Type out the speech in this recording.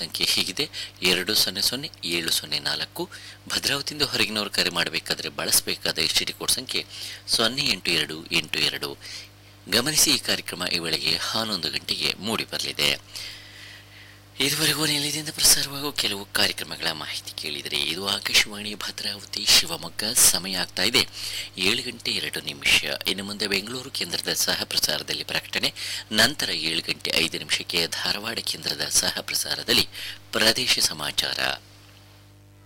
ಸಂಖ್ಯೆ ಹೀಗಿದೆ ಎರಡು ಸೊನ್ನೆ ಸೊನ್ನೆ ಏಳು ಸೊನ್ನೆ ನಾಲ್ಕು ಭದ್ರಾವತಿಯಿಂದ ಹೊರಗಿನವರು ಕರೆ ಮಾಡಬೇಕಾದ್ರೆ ಬಳಸಬೇಕಾದ ಎಸ್ ಟಿ ಕೋಡ್ ಸಂಖ್ಯೆ ಸೊನ್ನೆ ಎಂಟು ಎರಡು ಎಂಟು ಎರಡು ಗಮನಿಸಿ ಈ ಕಾರ್ಯಕ್ರಮ ಈ ವೇಳೆಗೆ ಹನ್ನೊಂದು ಗಂಟೆಗೆ ಮೂಡಿ ಬರಲಿದೆ ಇದುವರೆಗೂ ನಿಲಯದಿಂದ ಪ್ರಸಾರವಾಗುವ ಕೆಲವು ಕಾರ್ಯಕ್ರಮಗಳ ಮಾಹಿತಿ ಕೇಳಿದರೆ ಇದು ಆಕಾಶವಾಣಿ ಭದ್ರಾವತಿ ಶಿವಮೊಗ್ಗ ಸಮಯ ಆಗ್ತಾ ಇದೆ ಏಳು ಗಂಟೆ ಎರಡು ನಿಮಿಷ ಇನ್ನು ಮುಂದೆ ಬೆಂಗಳೂರು ಕೇಂದ್ರದ ಸಹ ಪ್ರಸಾರದಲ್ಲಿ ಪ್ರಕಟಣೆ ನಂತರ ಏಳು ಗಂಟೆ ಐದು ನಿಮಿಷಕ್ಕೆ ಧಾರವಾಡ ಕೇಂದ್ರದ ಸಹ ಪ್ರಸಾರದಲ್ಲಿ ಪ್ರದೇಶ ಸಮಾಚಾರ